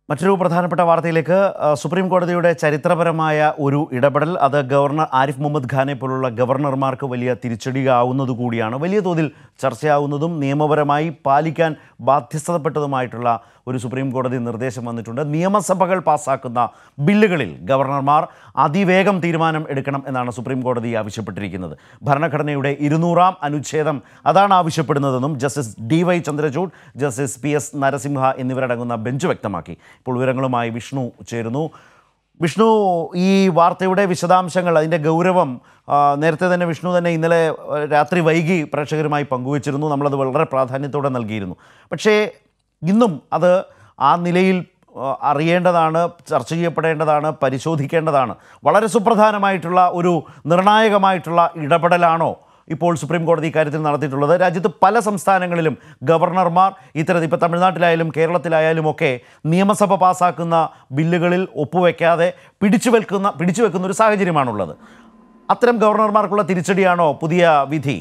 മറ്റൊരു പ്രധാനപ്പെട്ട വാർത്തയിലേക്ക് ആ, സുപ്രീം കോടതിയുടെ ചരിത്രപരമായ ഒരു ഇടപെടൽ അത് ഗവർണർ ആരിഫ് മുഹമ്മദ് ഖാനെ പോലുള്ള ഗവർണർമാർക്ക് വലിയ തിരിച്ചടിയാവുന്നത് കൂടിയാണ് വലിയ തോതിൽ ചർച്ചയാവുന്നതും നിയമപരമായി പാലിക്കാൻ ബാധ്യസ്ഥതപ്പെട്ടതുമായിട്ടുള്ള ഒരു സുപ്രീം കോടതി നിർദ്ദേശം വന്നിട്ടുണ്ട് നിയമസഭകൾ പാസ്സാക്കുന്ന ബില്ലുകളിൽ ഗവർണർമാർ അതിവേഗം തീരുമാനം എടുക്കണം എന്നാണ് സുപ്രീം കോടതി ആവശ്യപ്പെട്ടിരിക്കുന്നത് ഭരണഘടനയുടെ ഇരുന്നൂറാം അനുച്ഛേദം അതാണ് ആവശ്യപ്പെടുന്നതെന്നും justice D Y Chandrachud justice P S Narasimha എന്നിവരടങ്ങുന്ന ബെഞ്ച് വ്യക്തമാക്കി ഇപ്പോൾ വിവരങ്ങളുമായി വിഷ്ണു ചേരുന്നു വിഷ്ണു ഈ വാർത്തയുടെ വിശദാംശങ്ങൾ അതിൻ്റെ ഗൗരവം ആ, നേരത്തെ തന്നെ വിഷ്ണു തന്നെ ഇന്നലെ ആ, രാത്രി വൈകി പ്രേക്ഷകരുമായി പങ്കുവച്ചിരുന്നു നമ്മളത് വളരെ പ്രാധാന്യത്തോടെ നൽകിയിരുന്നു പക്ഷേ ഇന്നും അത് ആ നിലയിൽ ആ, അറിയേണ്ടതാണ് ചർച്ച ചെയ്യപ്പെടേണ്ടതാണ് പരിശോധിക്കേണ്ടതാണ് വളരെ സുപ്രധാനമായിട്ടുള്ള ഒരു നിർണായകമായിട്ടുള്ള ഇടപെടലാണോ ഇപ്പോൾ സുപ്രീം കോടതി ഇക്കാര്യത്തിൽ നടത്തിയിട്ടുള്ളത് രാജ്യത്ത് പല സംസ്ഥാനങ്ങളിലും ഗവർണർമാർ ഇത്തരത്തിൽ ഇപ്പോൾ തമിഴ്നാട്ടിലായാലും കേരളത്തിലായാലും ഒക്കെ നിയമസഭ പാസ്സാക്കുന്ന ബില്ലുകളിൽ ഒപ്പുവെക്കാതെ പിടിച്ചു വെക്കുന്ന പിടിച്ചു വെക്കുന്ന ഒരു സാഹചര്യമാണുള്ളത് അത്തരം ഗവർണർമാർക്കുള്ള തിരിച്ചടിയാണോ പുതിയ വിധി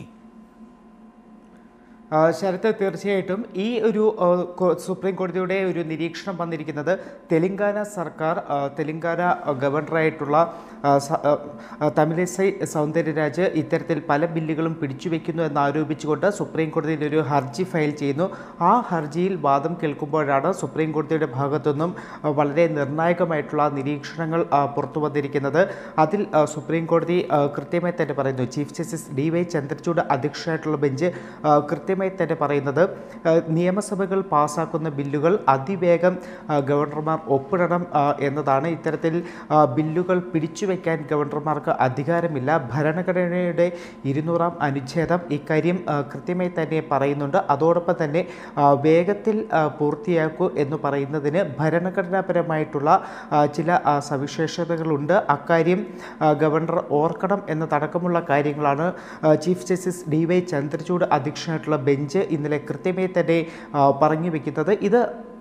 ആ, ശരത്ത് തീർച്ചയായിട്ടും ഈ ഒരു ആ, കോ- സുപ്രീം കോടതിയുടെ ഒരു നിരീക്ഷണം വന്നിരിക്കുന്നത് തെലങ്കാന സർക്കാർ ആ, തെലങ്കാന ഗവർണറായിട്ടുള്ള ആ, സ- ആ, ആ, തമിലിസൈ സൗന്ദര്യരാജ് ഇത്തരത്തിൽ പല ബില്ലുകളും പിടിച്ചുവെക്കുന്നു എന്ന് ആരോപിച്ചുകൊണ്ട് സുപ്രീം കോടതിയിൽ ഒരു ഹർജി ഫയൽ ചെയ്യുന്നു ആ ഹർജിയിൽ വാദം കേൾക്കുമ്പോഴാണ് സുപ്രീം കോടതിയുടെ ഭാഗത്തുനിന്നും ആ, വളരെ നിർണായകമായിട്ടുള്ള നിരീക്ഷണങ്ങൾ ആ, പുറത്തു വന്നിരിക്കുന്നത് അതിൽ ആ, സുപ്രീം കോടതി ആ, കൃത്യമായി തന്നെ പറയുന്നു chief justice D Y Chandrachud അധ്യക്ഷനായിട്ടുള്ള ബെഞ്ച് ആ, കൃത്യമായി തന്നെ പറയുന്നത് ആ, നിയമസഭകൾ പാസ്സാക്കുന്ന ബില്ലുകൾ അതിവേഗം ആ, ഗവർണർമാർ ഒപ്പിടണം ആ, എന്നതാണ് ഇത്തരത്തിൽ ആ, ബില്ലുകൾ പിടിച്ചുവെക്കാൻ ഗവർണർമാർക്ക് അധികാരമില്ല ഭരണഘടനയുടെ ഇരുന്നൂറാം അനുച്ഛേദം ഇക്കാര്യം ആ, കൃത്യമായി തന്നെ പറയുന്നുണ്ട് അതോടൊപ്പം തന്നെ ആ, വേഗത്തിൽ ആ, പൂർത്തിയാക്കൂ എന്ന് പറയുന്നതിന് ഭരണഘടനാപരമായിട്ടുള്ള ആ, ചില ആ, സവിശേഷതകളുണ്ട് അക്കാര്യം ആ, ഗവർണർ ഓർക്കണം എന്നതടക്കമുള്ള കാര്യങ്ങളാണ് ആ, chief justice D Y Chandrachud അധ്യക്ഷനായിട്ടുള്ള ബെഞ്ച് ഇന്നലെ കൃത്യമായി തന്നെ ആ, പറഞ്ഞു വെക്കുന്നത് ഇത്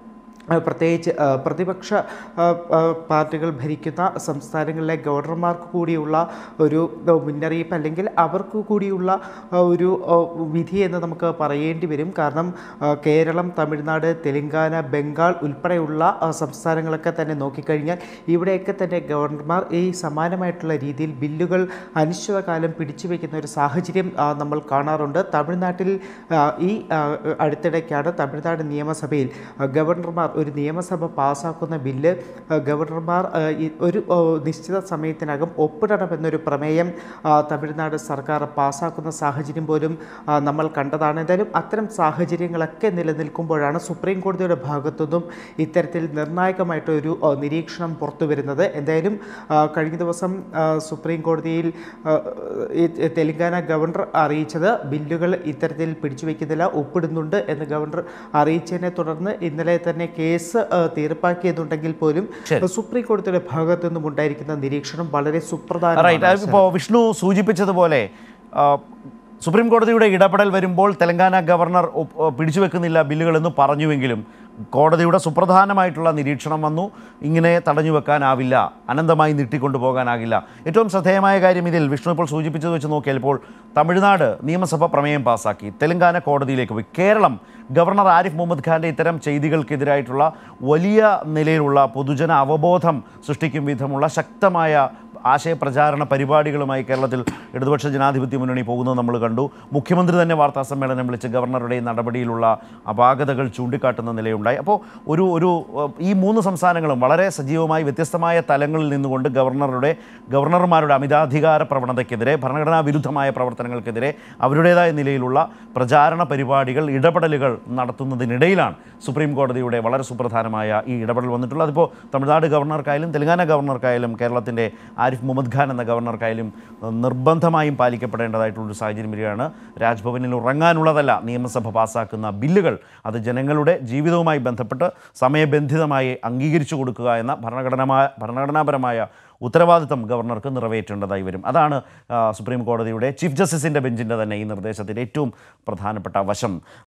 ആ, പ്രത്യേകിച്ച് ആ, പ്രതിപക്ഷ ആ, ആ, പാർട്ടികൾ ഭരിക്കുന്ന സംസ്ഥാനങ്ങളിലെ ഗവർണർമാർക്ക് കൂടിയുള്ള ഒരു ആ, മുന്നറിയിപ്പ് അല്ലെങ്കിൽ അവർക്ക് കൂടിയുള്ള ആ, ഒരു ആ, വിധി എന്ന് നമുക്ക് പറയേണ്ടി വരും കാരണം ആ, കേരളം തമിഴ്നാട് തെലങ്കാന ബംഗാൾ ഉൾപ്പെടെയുള്ള ആ, സംസ്ഥാനങ്ങളൊക്കെ തന്നെ നോക്കിക്കഴിഞ്ഞാൽ ഇവിടെയൊക്കെ തന്നെ ഗവർണർമാർ ഈ സമാനമായിട്ടുള്ള രീതിയിൽ ബില്ലുകൾ അനിശ്ചിതകാലം പിടിച്ചു വയ്ക്കുന്ന ഒരു സാഹചര്യം ആ, നമ്മൾ കാണാറുണ്ട് തമിഴ്നാട്ടിൽ ആ, ഈ ആ, അടുത്തിടയ്ക്കാണ് തമിഴ്നാട് നിയമസഭയിൽ ആ, ഗവർണർമാർ ഒരു നിയമസഭ പാസ്സാക്കുന്ന ബില്ല് ആ, ഗവർണർമാർ ആ, ഈ ഒരു ആ, നിശ്ചിത സമയത്തിനകം ഒപ്പിടണമെന്നൊരു പ്രമേയം ആ, തമിഴ്നാട് സർക്കാർ പാസ്സാക്കുന്ന സാഹചര്യം പോലും ആ, നമ്മൾ കണ്ടതാണ് എന്തായാലും അത്തരം സാഹചര്യങ്ങളൊക്കെ നിലനിൽക്കുമ്പോഴാണ് സുപ്രീം കോടതിയുടെ ഭാഗത്തുനിന്നും ഇത്തരത്തിൽ നിർണായകമായിട്ടൊരു ആ, നിരീക്ഷണം പുറത്തു വരുന്നത് എന്തായാലും ആ, കഴിഞ്ഞ ദിവസം ആ, സുപ്രീം കോടതിയിൽ ആ, ഈ തെലങ്കാന ഗവർണർ അറിയിച്ചത് ബില്ലുകൾ ഇത്തരത്തിൽ പിടിച്ചു വയ്ക്കുന്നില്ല ഒപ്പിടുന്നുണ്ട് എന്ന് ഗവർണർ അറിയിച്ചതിനെ തുടർന്ന് ഇന്നലെ തന്നെ കേസ് ആ, തീർപ്പാക്കിയതുണ്ടെങ്കിൽ പോലും ശരി. സുപ്രീം കോടതിയുടെ ഭാഗത്തു നിന്നും ഉണ്ടായിരിക്കുന്ന നിരീക്ഷണം വളരെ റൈറ്റ് സുപ്രധാനമാണ് ഇപ്പോൾ വിഷ്ണു സൂചിപ്പിച്ചതുപോലെ ആ, സുപ്രീം കോടതിയുടെ ഇടപെടൽ വരുമ്പോൾ തെലങ്കാന ഗവർണർ ഒപ്പ്- പിടിച്ചു വെക്കുന്നില്ല ബില്ലുകളെന്ന് പറഞ്ഞുവെങ്കിലും കോടതിയുടെ സുപ്രധാനമായിട്ടുള്ള നിരീക്ഷണം വന്നു ഇങ്ങനെ തടഞ്ഞു വെക്കാനാവില്ല അനന്തമായി നീട്ടിക്കൊണ്ടു പോകാനാകില്ല ഏറ്റവും ശ്രദ്ധേയമായ കാര്യം ഇതിൽ വിഷ്ണു ഇപ്പോൾ സൂചിപ്പിച്ചത് വെച്ച് നോക്കിയാൽ ഇപ്പോൾ തമിഴ്നാട് നിയമസഭ പ്രമേയം പാസാക്കി തെലങ്കാന കോടതിയിലേക്ക് പോയി കേരളം ഗവർണർ ആരിഫ് മുഹമ്മദ് ഖാൻ്റെ ഇത്തരം ചെയ്തികൾക്കെതിരായിട്ടുള്ള വലിയ നിലയിലുള്ള പൊതുജന അവബോധം സൃഷ്ടിക്കും വിധമുള്ള ശക്തമായ ആശയപ്രചാരണ പരിപാടികളുമായി കേരളത്തിൽ ഇടതുപക്ഷ ജനാധിപത്യ മുന്നണി പോകുന്നത് നമ്മൾ കണ്ടു മുഖ്യമന്ത്രി തന്നെ വാർത്താ സമ്മേളനം വിളിച്ച് ഗവർണറുടെ ഈ നടപടിയിലുള്ള അപാകതകൾ ചൂണ്ടിക്കാട്ടുന്ന നിലയുണ്ടായി അപ്പോൾ ഒരു ഒരു ഏഹ്, ഈ മൂന്ന് സംസ്ഥാനങ്ങളും വളരെ സജീവമായി വ്യത്യസ്തമായ തലങ്ങളിൽ നിന്നുകൊണ്ട് ഗവർണറുടെ ഗവർണർമാരുടെ അമിതാധികാര പ്രവണതയ്ക്കെതിരെ ഭരണഘടനാ വിരുദ്ധമായ പ്രവർത്തനങ്ങൾക്കെതിരെ അവരുടേതായ നിലയിലുള്ള പ്രചാരണ പരിപാടികൾ ഇടപെടലുകൾ നടത്തുന്നതിനിടയിലാണ് സുപ്രീം കോടതിയുടെ വളരെ സുപ്രധാനമായ ഈ ഇടപെടൽ വന്നിട്ടുള്ളത് അതിപ്പോൾ തമിഴ്നാട് ഗവർണർക്കായാലും തെലങ്കാന ഗവർണർക്കായാലും കേരളത്തിൻ്റെ ആരിഫ് മുഹമ്മദ് ഖാൻ എന്ന ഗവർണർക്കായാലും ഏഹ്, നിർബന്ധമായും പാലിക്കപ്പെടേണ്ടതായിട്ടുള്ളൊരു സാഹചര്യം വരികയാണ് രാജ്ഭവനിൽ ഉറങ്ങാനുള്ളതല്ല നിയമസഭ പാസ്സാക്കുന്ന ബില്ലുകൾ അത് ജനങ്ങളുടെ ജീവിതവുമായി ബന്ധപ്പെട്ട് സമയബന്ധിതമായി അംഗീകരിച്ചു കൊടുക്കുക എന്ന ഭരണഘടനമായ ഭരണഘടനാപരമായ ഉത്തരവാദിത്തം ഗവർണർക്ക് നിറവേറ്റേണ്ടതായി വരും അതാണ് ആ, സുപ്രീം കോടതിയുടെ ചീഫ് ജസ്റ്റിസിൻ്റെ ബെഞ്ചിൻ്റെ തന്നെ ഈ നിർദ്ദേശത്തിൻ്റെ ഏറ്റവും പ്രധാനപ്പെട്ട വശം